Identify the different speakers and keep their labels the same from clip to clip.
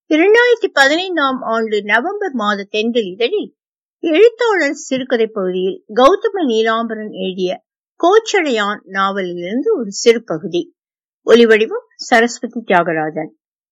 Speaker 1: இரண்டாயிரத்தி பதினைந்தாம் ஆண்டு நவம்பர் மாத தென்றல் இதழில் எழுத்தாளர் சிறுகதை பகுதியில் கௌதம நீலாம்பரன் எழுதிய கோச்சடையான் நாவலிலிருந்து ஒரு சிறு பகுதி ஒலிவடிவம் சரஸ்வதி தியாகராஜன்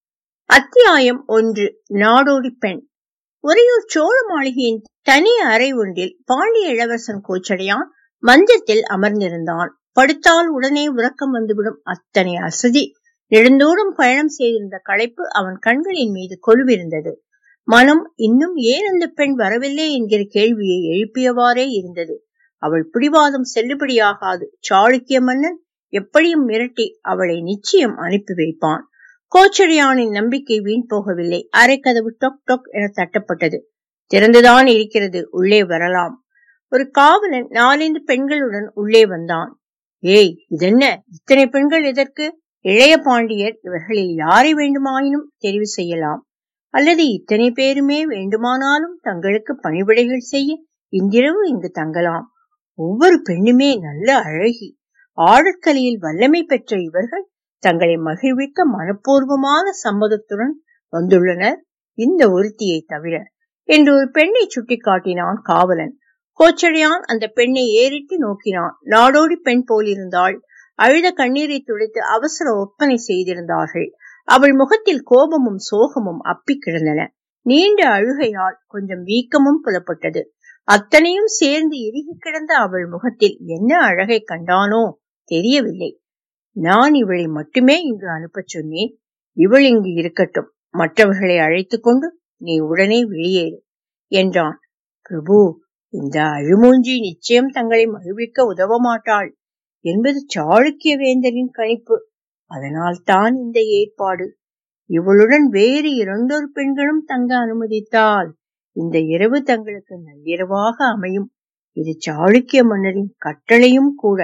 Speaker 1: அத்தியாயம் ஒன்று நாடோடி பெண் உறையூர் சோழ மாளிகையின் தனி அறை ஒன்றில் பாண்டிய இளவரசன் கோச்சடையான் மஞ்சத்தில் அமர்ந்திருந்தான் படுத்தால் உடனே உறக்கம் வந்துவிடும் அத்தனை அசதி நெடுந்தூரம் பயணம் செய்திருந்த களைப்பு அவன் கண்களின் மீது கொலுவிருந்தது மனம் இன்னும் ஏன் அந்த பெண் வரவில்லை என்கிற கேள்வியை எழுப்பியவாறே இருந்தது அவள் பிடிவாதம் செல்லுபடியாகாது சாளுக்கிய மன்னன் எப்படியும் மிரட்டி அவளை நிச்சயம் அனுப்பி வைப்பான் கோச்சடையானின் நம்பிக்கை வீண் போகவில்லை அரைக்கதவு டொக் டொக் என தட்டப்பட்டது திறந்துதான் இருக்கிறது உள்ளே வரலாம் ஒரு காவலன் நாலைந்து பெண்களுடன் உள்ளே வந்தான் ஏய் இதென்ன இத்தனை பெண்கள் எதற்கு இளைய பாண்டியர் இவர்களில் யாரை வேண்டுமாயினும் தெரிவு செய்யலாம் அல்லது இத்தனை பேருமே வேண்டுமானாலும் தங்களுக்கு பணிவிடைகள் செய்ய இன்றிரவு இங்கு தங்கலாம் ஒவ்வொரு பெண்ணுமே நல்ல அழகி ஆடற்கலையில் வல்லமை பெற்ற இவர்கள் தங்களை மகிழ்விக்க மனப்பூர்வமான சம்மதத்துடன் வந்துள்ளனர் இந்த ஒருத்தியை தவிர என்று ஒரு பெண்ணை சுட்டிக்காட்டினான் காவலன் கோச்சடையான் அந்த பெண்ணை ஏறிட்டு நோக்கினான் நாடோடி பெண் போலிருந்தாள் அழுத கண்ணீரை துடைத்து அவசர ஒப்பனை செய்திருந்தார்கள் அவள் முகத்தில் கோபமும் சோகமும் அப்பி கிடந்தன நீண்ட அழுகையால் கொஞ்சம் வீக்கமும் புலப்பட்டது அத்தனையும் சேர்ந்து இறுகி கிடந்த அவள் முகத்தில் என்ன அழகை கண்டானோ தெரியவில்லை நான் இவளை மட்டுமே இங்கு அனுப்பச் சொன்னேன் இவள் இங்கு இருக்கட்டும் மற்றவர்களை அழைத்துக் கொண்டு நீ உடனே வெளியேறு என்றான் பிரபு இந்த அழுமூஞ்சி நிச்சயம் தங்களை மகிழ்விக்க உதவ மாட்டாள் என்பது சாளுக்கிய வேந்தரின் கணிப்பு அதனால் தான் இந்த ஏற்பாடு இவளுடன் வேறு இரண்டொரு பெண்களும் தங்க அனுமதித்தால் இந்த இரவு தங்களுக்கு நள்ளிரவாக அமையும் இது சாளுக்கிய மன்னரின் கட்டளையும் கூட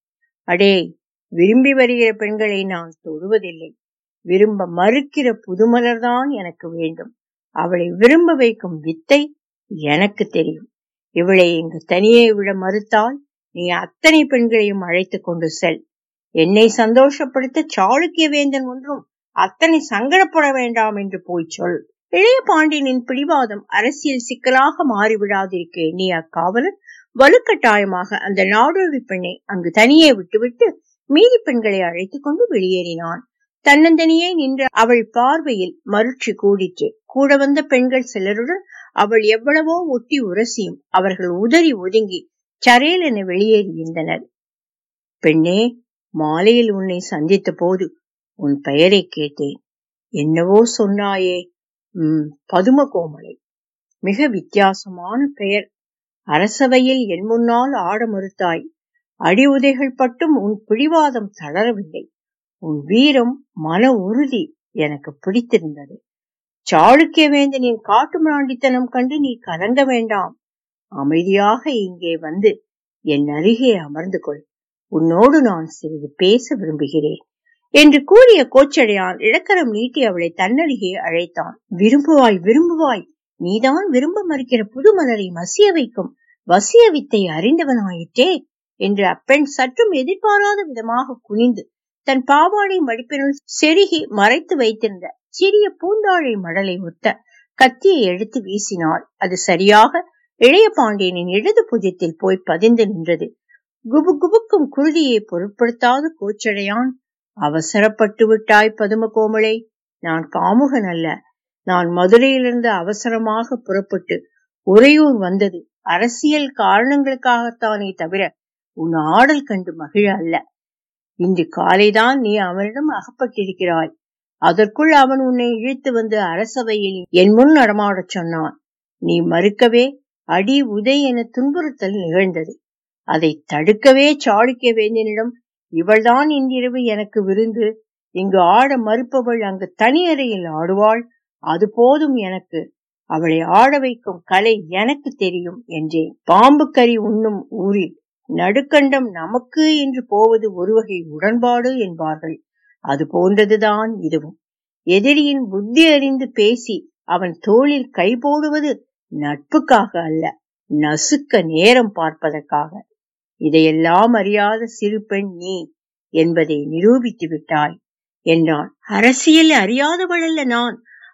Speaker 1: அடே விரும்பி வருகிற பெண்களை நான் தொடுவதில்லை விரும்ப மறுக்கிற புதுமலர்தான் எனக்கு வேண்டும் அவளை விரும்ப வைக்கும் வித்தை எனக்கு தெரியும் இவளை இங்கு தனியே விட மறுத்தால் நீ அத்தனை பெண்களையும் அழைத்துக் கொண்டு செல் என்னை சந்தோஷப்படுத்த சாளுக்கிய வேந்தன் ஒன்றும் அத்தனை சங்கடப்பட வேண்டாம் என்று போய் சொல் இளைய பாண்டியனின் பிடிவாதம் அரசியல் சிக்கலாக மாறிவிடாதிருக்க எண்ணிய அக்காவலன் வலுக்கட்டாயமாக அந்த நாடோடி பெண்ணை அங்கு தனியே விட்டுவிட்டு மீதி பெண்களை அழைத்துக் கொண்டு வெளியேறினான் தன்னந்தனியே நின்ற அவள் பார்வையில் மருட்சி கூடிற்று கூட வந்த பெண்கள் சிலருடன் அவள் எவ்வளவோ ஒட்டி உரசியும் அவர்கள் உதறி ஒதுங்கி சரேல் என வெளியேறியிருந்தனர் பெண்ணே மாலையில் உன்னை சந்தித்த போது உன் பெயரை கேட்டேன் என்னவோ சொன்னாயே உம் பதும கோமலை மிக வித்தியாசமான பெயர் அரசவையில் என் முன்னால் ஆட மறுத்தாய் அடி உதைகள் பட்டும் உன் பிடிவாதம் தளரவில்லை உன் வீரம் மன உறுதி எனக்கு பிடித்திருந்தது சாளுக்கிய வேந்தனின் காட்டு மிராண்டித்தனம் கண்டு நீ கலங்க வேண்டாம் அமைதியாக இங்கே வந்து என் அருகே அமர்ந்து கொள் உன்னோடு நான் சிறிது பேச விரும்புகிறேன் என்று கூறிய கோச்சடையான் இழக்கரம் நீட்டி அவளை தன்னருகே அழைத்தான் விரும்புவாய் விரும்புவாய் நீதான் விரும்ப மறுக்கிற புது மலரை மசிய வைக்கும் வசிய வித்தை அறிந்தவனாயிற்றே என்று அப்பெண் சற்றும் எதிர்பாராத விதமாக குனிந்து தன் பாவாடை மடிப்பினுள் செருகி மறைத்து வைத்திருந்த சிறிய பூந்தாழை மடலை ஒத்த கத்தியை எடுத்து வீசினாள் அது சரியாக இளைய பாண்டியனின் இடது புஜத்தில் போய் பதிந்து நின்றது குபு குபுக்கும் குருதியை பொருட்படுத்தாத கோச்சடையான் அவசரப்பட்டு விட்டாய் பதும கோமலை நான் காமுகன் அல்ல நான் மதுரையிலிருந்து அவசரமாக புறப்பட்டு உறையூர் வந்தது அரசியல் காரணங்களுக்காகத்தானே தவிர உன் ஆடல் கண்டு மகிழ அல்ல இன்று காலைதான் நீ அவனிடம் அகப்பட்டிருக்கிறாய் அதற்குள் அவன் உன்னை இழுத்து வந்து அரசவையில் என் முன் நடமாடச் சொன்னான் நீ மறுக்கவே அடி உதை என துன்புறுத்தல் நிகழ்ந்தது அதை தடுக்கவே சாளுக்கிய வேந்தனிடம் இவள்தான் இன்றிரவு எனக்கு விருந்து இங்கு ஆட மறுப்பவள் அங்கு தனி அறையில் ஆடுவாள் அது போதும் எனக்கு அவளை ஆட வைக்கும் கலை எனக்கு தெரியும் என்றேன் பாம்பு கறி உண்ணும் ஊரில் நடுக்கண்டம் நமக்கு என்று போவது ஒரு வகை உடன்பாடு என்பார்கள் அது போன்றதுதான் இதுவும் எதிரியின் புத்தி அறிந்து பேசி அவன் தோளில் கை போடுவது நட்புக்காக அல்ல நசுக்க நேரம் பார்ப்பதற்காக இதையெல்லாம் அறியாத சிறு பெண் நீ என்பதை நிரூபித்து விட்டாய் என்றான் அரசியல் அறியாதவள் அல்ல நான்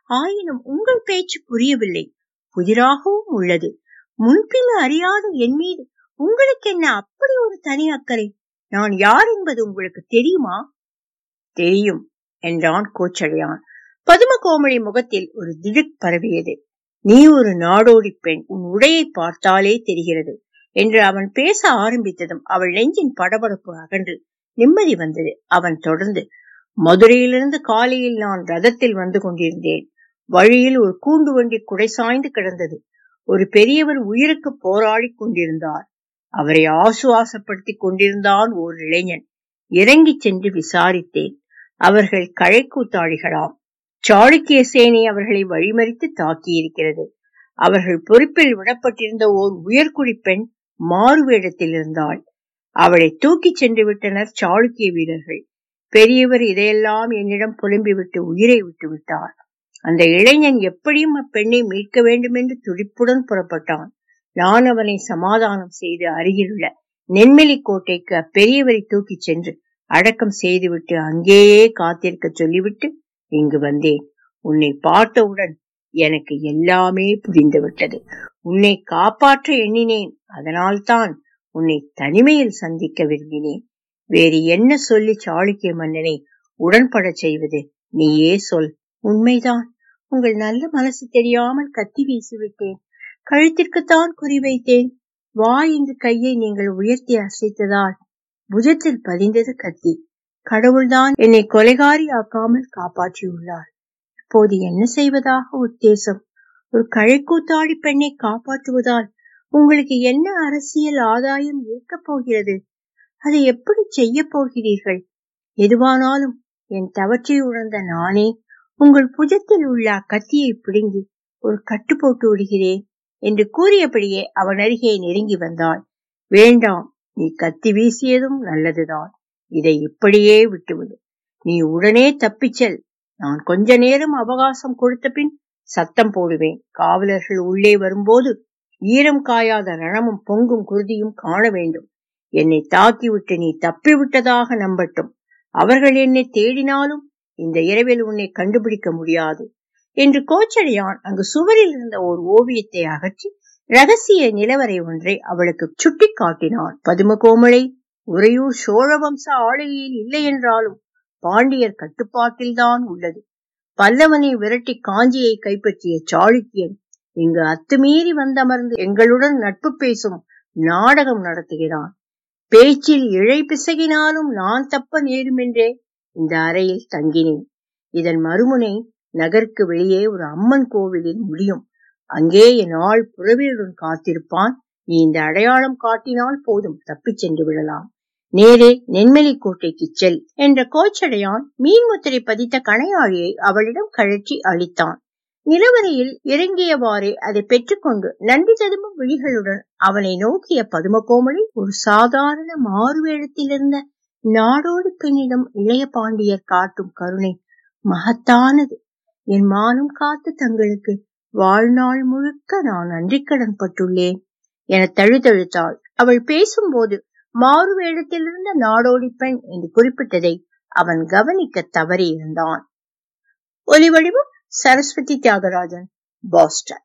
Speaker 1: ஆயினும் உங்கள் பேச்சு புரியவில்லை புதிராகவும் உள்ளது முன்பின் அறியாத என் மீது உங்களுக்கு என்ன அப்படி ஒரு தனி அக்கறை நான் யார் என்பது உங்களுக்கு தெரியுமா தெரியும் என்றான் கோச்சடையான் பதும கோமளி முகத்தில் ஒரு திடுக் பரவியது நீ ஒரு நாடோடி பெண் உன் உடையை பார்த்தாலே தெரிகிறது என்று அவன் பேச ஆரம்பித்ததும் அவள் நெஞ்சின் படபடப்பு அகன்று நிம்மதி வந்தது அவன் தொடர்ந்து மதுரையிலிருந்து காலையில் நான் ரதத்தில் வந்து கொண்டிருந்தேன் வழியில் ஒரு கூண்டு வண்டி குடை சாய்ந்து கிடந்தது ஒரு பெரியவர் உயிருக்கு போராடி கொண்டிருந்தார் அவரை ஆசுவாசப்படுத்திக் கொண்டிருந்தான் ஓர் இளைஞன் இறங்கி சென்று விசாரித்தேன் அவர்கள் கழைக்கூத்தாளிகளாம் சாளுக்கிய சேனை அவர்களை வழிமறித்து தாக்கியிருக்கிறது அவர்கள் பொறுப்பில் விடப்பட்டிருந்த ஓர் உயர்குடி பெண் மாறுவேடத்தில் இருந்தாள் அவளை தூக்கிச் சென்று விட்டனர் சாளுக்கிய வீரர்கள் பெரியவர் இதையெல்லாம் என்னிடம் புலம்பிவிட்டு உயிரை விட்டு விட்டார் அந்த இளைஞன் எப்படியும் அப்பெண்ணை மீட்க வேண்டும் என்று துடிப்புடன் புறப்பட்டான் நான் அவனை சமாதானம் செய்து அருகிலுள்ள நென்மெலி கோட்டைக்கு அப்பெரியவரை தூக்கிச் சென்று அடக்கம் செய்துவிட்டு அங்கேயே காத்திருக்க சொல்லிவிட்டு இங்கு வந்தேன் உன்னை பார்த்தவுடன் எனக்கு எல்லாமே புரிந்துவிட்டது உன்னை காப்பாற்ற எண்ணினேன் அதனால்தான் உன்னை தனிமையில் சந்திக்க விரும்பினேன் வேறு என்ன சொல்லி சாளுக்கிய மன்னனை உடன்படச் செய்வது நீயே சொல் உண்மைதான் உங்கள் நல்ல மனசு தெரியாமல் கத்தி வீசிவிட்டேன் கழுத்திற்குத்தான் குறிவைத்தேன் வா என்று கையை நீங்கள் உயர்த்தி அசைத்ததால் புஜத்தில் பதிந்தது கத்தி கடவுள்தான் என்னை கொலைகாரி ஆக்காமல் காப்பாற்றியுள்ளார் இப்போது என்ன செய்வதாக உத்தேசம் ஒரு கழைக்கூத்தாடி பெண்ணை காப்பாற்றுவதால் உங்களுக்கு என்ன அரசியல் ஆதாயம் இருக்கப் போகிறது அதை எப்படி செய்ய போகிறீர்கள் எதுவானாலும் என் தவற்றை உணர்ந்த நானே உங்கள் புஜத்தில் உள்ள கத்தியை பிடுங்கி ஒரு கட்டு போட்டு விடுகிறேன் என்று கூறியபடியே அவன் அருகே நெருங்கி வந்தாள் வேண்டாம் நீ கத்தி வீசியதும் நல்லதுதான் இதை இப்படியே விட்டுவிடு நீ உடனே தப்பிச்சல் நான் கொஞ்ச நேரம் அவகாசம் கொடுத்த பின் சத்தம் போடுவேன் காவலர்கள் உள்ளே வரும்போது ஈரம் காயாத ரணமும் பொங்கும் குருதியும் காண வேண்டும் என்னை தாக்கிவிட்டு நீ தப்பிவிட்டதாக நம்பட்டும் அவர்கள் என்னை தேடினாலும் இந்த இரவில் உன்னை கண்டுபிடிக்க முடியாது என்று கோச்சடையான் அங்கு சுவரில் இருந்த ஓர் ஓவியத்தை அகற்றி ரகசிய நிலவரை ஒன்றை அவளுக்கு சுட்டி காட்டினான் பதும கோமளை உறையூர் சோழ வம்ச ஆளுகையில் இல்லை என்றாலும் பாண்டியர் கட்டுப்பாட்டில்தான் உள்ளது பல்லவனை விரட்டி காஞ்சியை கைப்பற்றிய சாளுக்கியன் இங்கு அத்துமீறி வந்தமர்ந்து எங்களுடன் நட்பு பேசும் நாடகம் நடத்துகிறான் பேச்சில் இழை பிசகினாலும் நான் தப்ப நேருமென்றே இந்த அறையில் தங்கினேன் இதன் மறுமுனை நகருக்கு வெளியே ஒரு அம்மன் கோவிலில் முடியும் அங்கே என் ஆள் புறவியுடன் காத்திருப்பான் நீ இந்த அடையாளம் காட்டினால் போதும் தப்பிச் சென்று விடலாம் நேரே நென்மெலி கோட்டைக்கு செல் என்ற கோச்சடையான் மீன் முத்திரை பதித்த கணையாழியை அவளிடம் கழற்றி அளித்தான் நிலவரையில் இறங்கியவாறே அதை பெற்றுக்கொண்டு நன்றி ததும்பும் விழிகளுடன் அவனை நோக்கிய பதுமகோமளி ஒரு சாதாரண மாறுவேடத்தில் இருந்த நாடோடி பெண்ணிடம் இளைய பாண்டியர் காட்டும் கருணை மகத்தானது என் மானம் காத்து தங்களுக்கு வாழ்நாள் முழுக்க நான் நன்றிக்கடன் பட்டுள்ளேன் என தழுதழுத்தாள் அவள் பேசும்போது மாறு வேடத்திலிருந்த நாடோடி பெண் என்று குறிப்பிட்டதை அவன் கவனிக்க தவறி இருந்தான் ஒலி வடிவம் சரஸ்வதி தியாகராஜன் பாஸ்டன்